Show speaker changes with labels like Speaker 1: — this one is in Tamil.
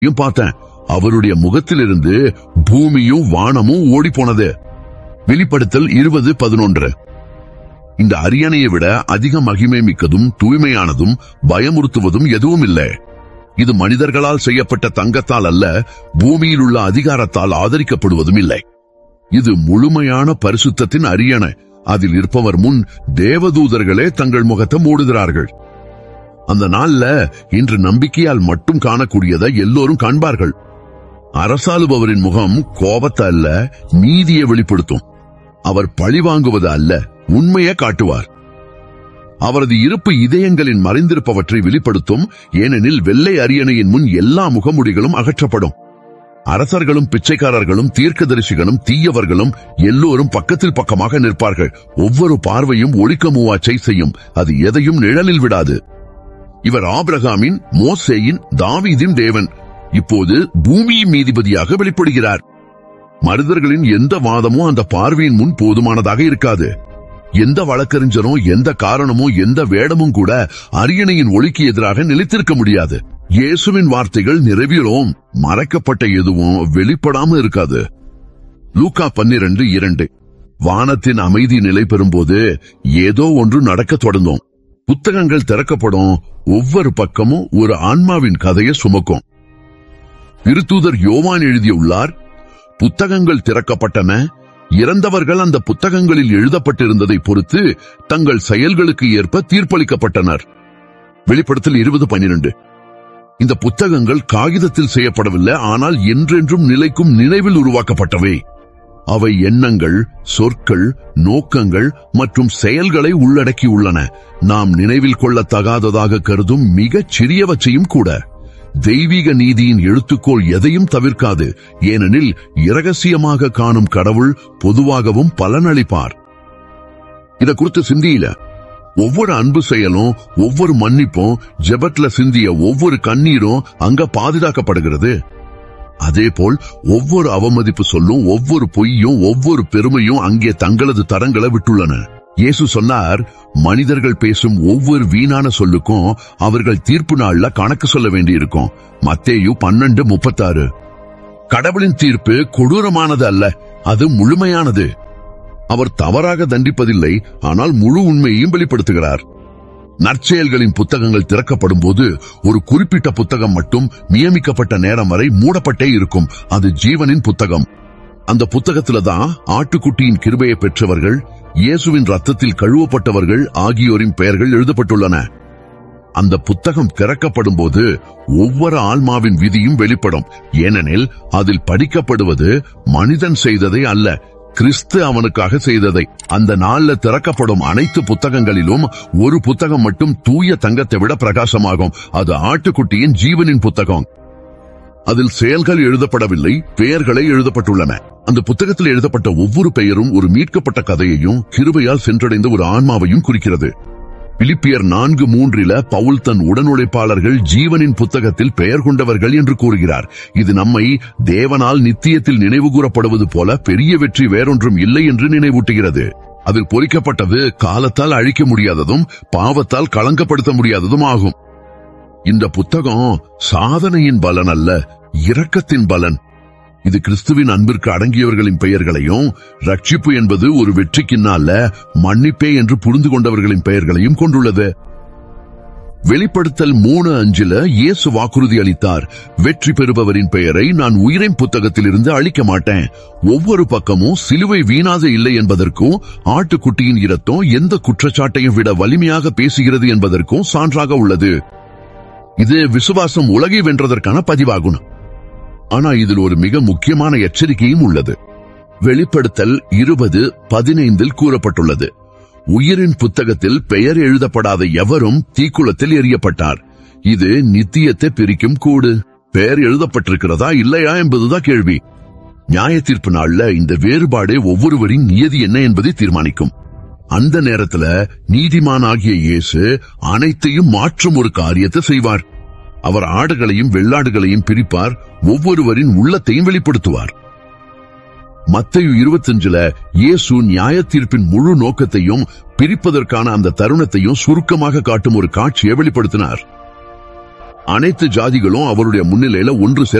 Speaker 1: யும் பார்த்தேன் அவருடைய முகத்திலிருந்து பூமியும் வானமும் ஓடி போனது வெளிப்படுத்தல் இருபது பதினொன்று இந்த அரியணையை விட அதிக மகிமை மிக்கதும் தூய்மையானதும் பயமுறுத்துவதும் எதுவும் இல்லை இது மனிதர்களால் செய்யப்பட்ட தங்கத்தால் அல்ல பூமியில் உள்ள அதிகாரத்தால் ஆதரிக்கப்படுவதும் இல்லை இது முழுமையான பரிசுத்தத்தின் அரியணை அதில் இருப்பவர் முன் தேவதூதர்களே தங்கள் முகத்தை மூடுகிறார்கள் அந்த நாள்ல இன்று நம்பிக்கையால் மட்டும் காணக்கூடியதை எல்லோரும் காண்பார்கள் அரசாளுபவரின் முகம் கோபத்தை அல்ல நீதியை வெளிப்படுத்தும் அவர் பழிவாங்குவது அல்ல உண்மையை காட்டுவார் அவரது இருப்பு இதயங்களின் மறைந்திருப்பவற்றை வெளிப்படுத்தும் ஏனெனில் வெள்ளை அரியணையின் முன் எல்லா முகமுடிகளும் அகற்றப்படும் அரசர்களும் பிச்சைக்காரர்களும் தீர்க்கதரிசிகளும் தீயவர்களும் எல்லோரும் பக்கத்தில் பக்கமாக நிற்பார்கள் ஒவ்வொரு பார்வையும் ஒழிக்க மூவாச்சை செய்யும் அது எதையும் நிழலில் விடாது இவர் ஆபிரகாமின் மோசேயின் தாவீதின் தேவன் இப்போது பூமியின் நீதிபதியாக வெளிப்படுகிறார் மனிதர்களின் எந்த வாதமும் அந்த பார்வையின் முன் போதுமானதாக இருக்காது எந்த வழக்கறிஞரும் எந்த காரணமும் எந்த வேடமும் கூட அரியணையின் ஒளிக்கு எதிராக நிலைத்திருக்க முடியாது இயேசுவின் வார்த்தைகள் நிறைவேறும் மறைக்கப்பட்ட எதுவும் வெளிப்படாம இருக்காது லூக்கா பன்னிரண்டு இரண்டு வானத்தின் அமைதி நிலை பெறும்போது ஏதோ ஒன்று நடக்கத் தொடங்கும் புத்தகங்கள் திறக்கப்படும் ஒவ்வொரு பக்கமும் ஒரு ஆன்மாவின் கதையை சுமக்கும் திருத்தூதர் யோவான் எழுதியுள்ளார் புத்தகங்கள் திறக்கப்பட்டன இறந்தவர்கள் அந்த புத்தகங்களில் எழுதப்பட்டிருந்ததை பொறுத்து தங்கள் செயல்களுக்கு ஏற்ப தீர்ப்பளிக்கப்பட்டனர் வெளிப்படுத்தல் இருபது பன்னிரண்டு இந்த புத்தகங்கள் காகிதத்தில் செய்யப்படவில்லை ஆனால் என்றென்றும் நிலைக்கும் நினைவில் உருவாக்கப்பட்டவை அவை எண்ணங்கள் சொற்கள் நோக்கங்கள் மற்றும் செயல்களை உள்ளடக்கியுள்ளன நாம் நினைவில் கொள்ளத்தகாததாக கருதும் மிகச் சிறியவற்றையும் கூட தெய்வீக நீதியின் எழுத்துக்கோள் எதையும் தவிர்க்காது ஏனெனில் இரகசியமாக காணும் கடவுள் பொதுவாகவும் பலனளிப்பார் இத குறித்து சிந்தியில ஒவ்வொரு அன்பு செயலும் ஒவ்வொரு மன்னிப்பும் ஜெபட்ல சிந்திய ஒவ்வொரு கண்ணீரும் அங்க பாதுகாக்கப்படுகிறது அதேபோல் ஒவ்வொரு அவமதிப்பு சொல்லும் ஒவ்வொரு பொய்யும் ஒவ்வொரு பெருமையும் அங்கே தங்களது தரங்களை விட்டுள்ளன இயேசு சொன்னார் மனிதர்கள் பேசும் ஒவ்வொரு வீணான சொல்லுக்கும் அவர்கள் தீர்ப்பு நாள்ல கணக்கு சொல்ல வேண்டியிருக்கும் மத்தேயு பன்னெண்டு முப்பத்தாறு கடவுளின் தீர்ப்பு கொடூரமானது அல்ல அது முழுமையானது அவர் தவறாக தண்டிப்பதில்லை ஆனால் முழு உண்மையையும் வெளிப்படுத்துகிறார் நற்செயல்களின் புத்தகங்கள் திறக்கப்படும் போது ஒரு குறிப்பிட்ட புத்தகம் மட்டும் நியமிக்கப்பட்ட நேரம் வரை மூடப்பட்டே இருக்கும் அது ஜீவனின் புத்தகம் அந்த புத்தகத்துல தான் ஆட்டுக்குட்டியின் கிருபையை பெற்றவர்கள் இயேசுவின் ரத்தத்தில் கழுவப்பட்டவர்கள் ஆகியோரின் பெயர்கள் எழுதப்பட்டுள்ளன அந்த புத்தகம் திறக்கப்படும் போது ஒவ்வொரு ஆன்மாவின் விதியும் வெளிப்படும் ஏனெனில் அதில் படிக்கப்படுவது மனிதன் செய்ததை அல்ல கிறிஸ்து அவனுக்காக செய்ததை அந்த நாள்ல திறக்கப்படும் அனைத்து புத்தகங்களிலும் ஒரு புத்தகம் மட்டும் தூய தங்கத்தை விட பிரகாசமாகும் அது ஆட்டுக்குட்டியின் ஜீவனின் புத்தகம் அதில் செயல்கள் எழுதப்படவில்லை பெயர்களே எழுதப்பட்டுள்ளன அந்த புத்தகத்தில் எழுதப்பட்ட ஒவ்வொரு பெயரும் ஒரு மீட்கப்பட்ட கதையையும் கிருபையால் சென்றடைந்த ஒரு ஆன்மாவையும் குறிக்கிறது பிலிப்பியர் நான்கு மூன்றில பவுல் தன் உடனுழைப்பாளர்கள் ஜீவனின் புத்தகத்தில் பெயர் கொண்டவர்கள் என்று கூறுகிறார் இது நம்மை தேவனால் நித்தியத்தில் நினைவு கூறப்படுவது போல பெரிய வெற்றி வேறொன்றும் இல்லை என்று நினைவூட்டுகிறது அதில் பொறிக்கப்பட்டது காலத்தால் அழிக்க முடியாததும் பாவத்தால் களங்கப்படுத்த முடியாததும் ஆகும் இந்த புத்தகம் சாதனையின் பலன் அல்ல இரக்கத்தின் பலன் இது கிறிஸ்துவின் அன்பிற்கு அடங்கியவர்களின் பெயர்களையும் ரட்சிப்பு என்பது ஒரு வெற்றிக்கின்னால மன்னிப்பே என்று புரிந்து கொண்டவர்களின் பெயர்களையும் கொண்டுள்ளது வெளிப்படுத்தல் மூணு அஞ்சுல இயேசு வாக்குறுதி அளித்தார் வெற்றி பெறுபவரின் பெயரை நான் உயிரின் புத்தகத்திலிருந்து அழிக்க மாட்டேன் ஒவ்வொரு பக்கமும் சிலுவை வீணாக இல்லை என்பதற்கும் ஆட்டுக்குட்டியின் இரத்தம் எந்த குற்றச்சாட்டையும் விட வலிமையாக பேசுகிறது என்பதற்கும் சான்றாக உள்ளது இது விசுவாசம் உலகை வென்றதற்கான பதிவாகும் ஆனா இதில் ஒரு மிக முக்கியமான எச்சரிக்கையும் உள்ளது வெளிப்படுத்தல் இருபது பதினைந்தில் கூறப்பட்டுள்ளது உயிரின் புத்தகத்தில் பெயர் எழுதப்படாத எவரும் தீக்குளத்தில் எறியப்பட்டார் இது நித்தியத்தை பிரிக்கும் கூடு பெயர் எழுதப்பட்டிருக்கிறதா இல்லையா என்பதுதான் கேள்வி நியாய தீர்ப்பு நாள்ல இந்த வேறுபாடே ஒவ்வொருவரின் நியதி என்ன என்பதை தீர்மானிக்கும் அந்த நேரத்துல நீதிமானாகிய இயேசு அனைத்தையும் மாற்றும் ஒரு காரியத்தை செய்வார் அவர் ஆடுகளையும் வெள்ளாடுகளையும் பிரிப்பார் ஒவ்வொருவரின் உள்ளத்தையும் வெளிப்படுத்துவார் மத்தையு இருபத்தஞ்சுல இயேசு நியாய தீர்ப்பின் முழு நோக்கத்தையும் பிரிப்பதற்கான அந்த தருணத்தையும் சுருக்கமாக காட்டும் ஒரு காட்சியை வெளிப்படுத்தினார் அனைத்து ஜாதிகளும் அவருடைய முன்னிலையில ஒன்று சேர